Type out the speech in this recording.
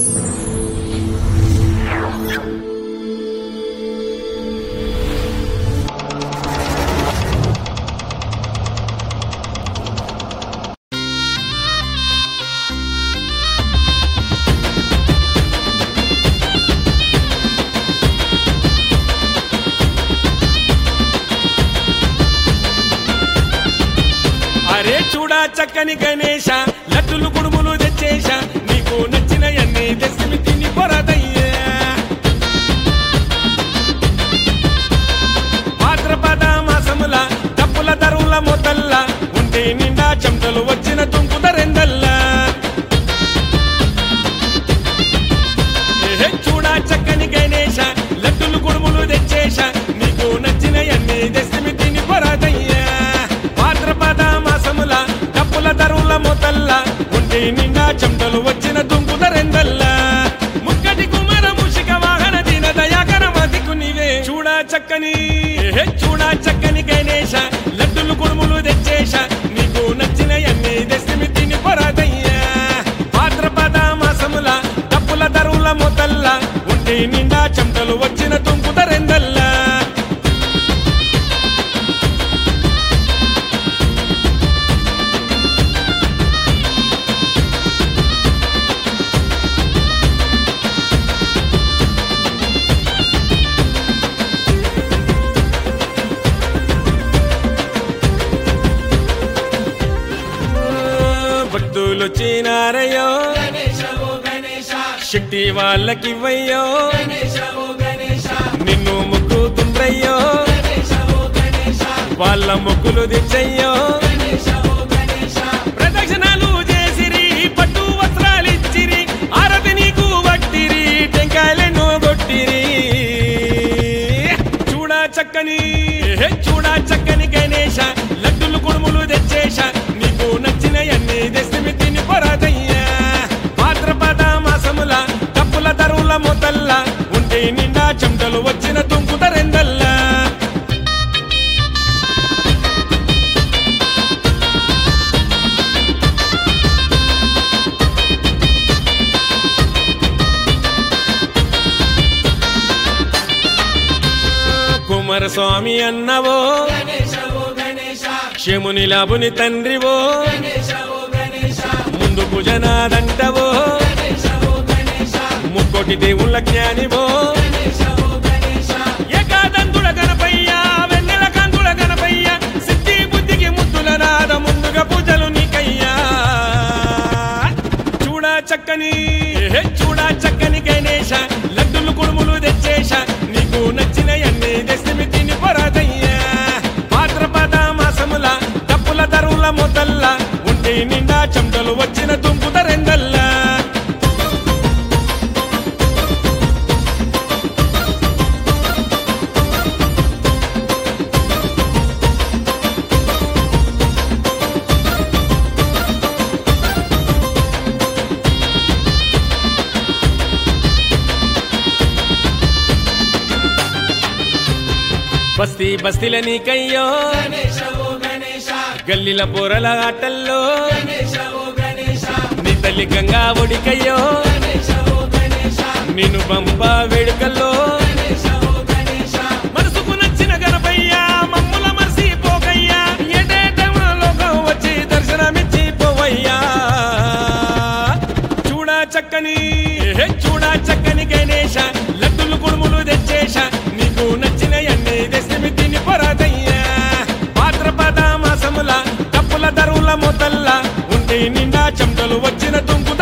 అరే చూడా చక్కని గణేశ లడ్డులు కుడుములు తెచ్చేశ నీకు నచ్చిన అన్ని తెస్తిమి తిని పొరదయ్యా భాద్రపద మాసముల డప్పుల దరువుల మొదల్ల ఉంటే నిండా చెమటలు వచ్చిన తుంకు దరెందల్లా ఏహే చూడా చక్కని గణేశ లడ్డులు కుడుములు తెచ్చేశ నీకు నచ్చిన అన్ని తెస్తిమి తిని పొరదయ్యా భాద్రపద మాసముల డప్పుల దరువుల మొదల్ల ఉంటే నిండా చెమటలు వచ్చిన తుంకు దరెందల్లా ముక్కటి కుమర ముషిక వాహన దిన దయాకర మతికు నీవే చూడా చక్కని ఏహే చూడా చక్కని గణేశ లడ్డులు కుడుములు తెచ్చేశ నీకు నచ్చిన అన్ని తెస్తిమి తిని పొరదయ్యా భాద్రపద మాసముల డప్పుల దరువుల మొదల్ల ఉంటే నిండా చెమటలు వచ్చిన తుంకు దరెందల్లా భక్తులు వచ్చినారయ్యో శక్తి వాళ్ళకివ్వయ్యో నిన్ను మొక్కుతుండ్రయ్యో వాళ్ళ మొక్కులు తెచ్చయ్యో ప్రదక్షిణాలు చేసిరి పట్టు వస్త్రాలు ఇచ్చిరి ఆరతి నీకు వట్టిరి టెంకాయలను కొట్టిరి చూడా చక్కని ఏహే, చూడా చక్కని గణేశ లడ్డులు కుడుములు తెచ్చేశ నీకు నచ్చిన అన్ని తెస్తిమి తిని పొరదయ్యా భాద్రపద మాసముల డప్పుల దరువుల మొదల్ల ఉంటే నిండా చెమటలు వచ్చిన తుంకు దరెందల్లా కుమారస్వామి అన్నవో శముని లాభుని తండ్రివో ముందుకు జనాదంటవో ముక్కోటి దేవుళ్ళ జ్ఞానివో ఏకాదంతుల గణపయ్య వెన్నెల కందుల గణపయ్య సిద్ధి బుద్ధికి ముద్దుల నాద ముందుగా పూజలు నీకయ్యా చూడా చక్కని ఏహే, చూడా చక్కని గణేశ లడ్డులు కుడుములు తెచ్చేశ నీకు నచ్చిన అన్ని తెస్తిమి తిని పొరదయ్యా భాద్రపద మాసముల డప్పుల దరువుల మొదల్ల ఉంటే నిండా చెమటలు వచ్చిన తుంపు దరెందల్లా బస్తీ బస్తీల నీకయ్యో గల్లీల బోరల ఆటల్లో నీ తల్లి గంగా ఒడికయ్యో నిన్ను పంప వేడుకల్లో మనసుకు నచ్చిన గణపయ్య మమ్ముల మర్సి పోకయ్యా ఎటేటమ లోకం వచ్చి దర్శనమిచ్చి పోవయ్యా చూడా చక్కని ఏహే, చూడా చక్కని గణేశ లడ్డులు కుడుములు తెచ్చేశ నీకు నచ్చిన అన్ని తెస్తిమి తిని పొరదయ్యా భాద్రపద మాసముల డప్పుల దరువుల మొదల్ల ఉంటే నిండా చెమటలు వచ్చిన తుంకు